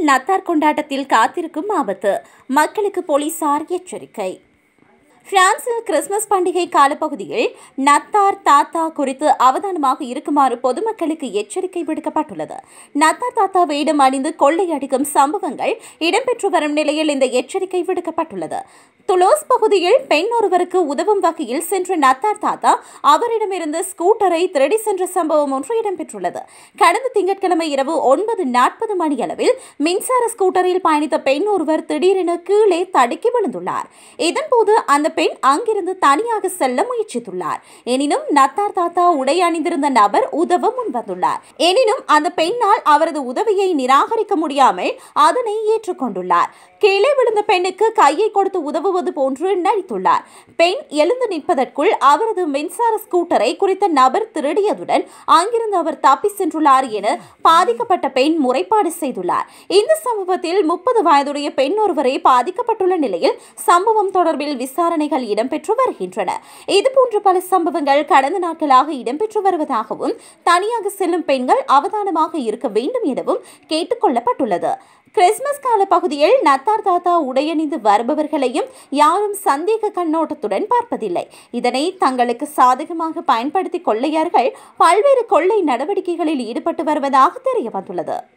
நத்தார் கொண்டாட்டத்தில் காத்திருக்கும் ஆபத்து மக்களுக்கு போலீசார் எச்சரிக்கை பிரான்சில் கிறிஸ்துமஸ் பண்டிகை காலப்பகுதியில் நத்தார் தாத்தா குறித்து அவதானமாக இருக்குமாறு பொதுமக்களுக்கு எச்சரிக்கை விடுக்கப்பட்டுள்ளது நத்தார் தாத்தா வேடம் அணிந்து கொள்ளையடிக்கும் சம்பவங்கள் இடம்பெற்று வரும் நிலையில் இந்த எச்சரிக்கை விடுக்கப்பட்டுள்ளது துலோஸ் பகுதியில் பெண் ஒருவருக்கு உதவும் வகையில் சென்ற நத்தார் தாத்தா அவரிடமிருந்து ஸ்கூட்டரை திருடி சென்ற சம்பவம் ஒன்று இடம்பெற்றுள்ளது கடந்த திங்கட்கிழமை இரவு ஒன்பது நாற்பது மணியளவில் மின்சார ஸ்கூட்டரில் பயணித்த பெண் ஒருவர் திடீரென கீழே தடுக்கி விழுந்துள்ளார் இதன்போது அந்த பெண் அங்கிருந்து தனியாக செல்ல முயற்சித்துள்ளார் எனினும் நத்தார் தாத்தா உடை அணிந்திருந்த நபர் உதவ முன்வந்துள்ளார் எனினும் அந்த பெண்ணால் அவரது உதவியை நிராகரிக்க முடியாமல் அதனை ஏற்றுக்கொண்டுள்ளார் கீழே விழுந்த பெண்ணுக்கு கையை கொடுத்து உதவுவது போன்று நடித்துள்ளார் பெண் எழுந்து நிற்பதற்குள் அவரது மின்சார ஸ்கூட்டரை குறித்த நபர் திருடியதுடன் அங்கிருந்து அவர் தப்பி சென்றுள்ளார் என பாதிக்கப்பட்ட பெண் முறைப்பாடு செய்துள்ளார் இந்த சம்பவத்தில் முப்பது வயதுடைய பெண் ஒருவரே பாதிக்கப்பட்டுள்ள நிலையில் சம்பவம் தொடர்பில் விசாரணைகள் இடம்பெற்று வருகின்றன இதுபோன்ற பல சம்பவங்கள் கடந்த நாட்களாக இடம்பெற்று வருவதாகவும் தனியாக செல்லும் பெண்கள் அவதானமாக இருக்க வேண்டும் எனவும் கேட்டுக் கொள்ளப்பட்டுள்ளது கிறிஸ்துமஸ் கால பகுதியில் நத்தார் தாத்தா உடையணிந்து வருபவர்களையும் யாரும் சந்தேக கண்ணோட்டத்துடன் பார்ப்பதில்லை இதனை தங்களுக்கு சாதகமாக பயன்படுத்தி கொள்ளையர்கள் பல்வேறு கொள்ளை நடவடிக்கைகளில் ஈடுபட்டு வருவதாக தெரிய வந்துள்ளது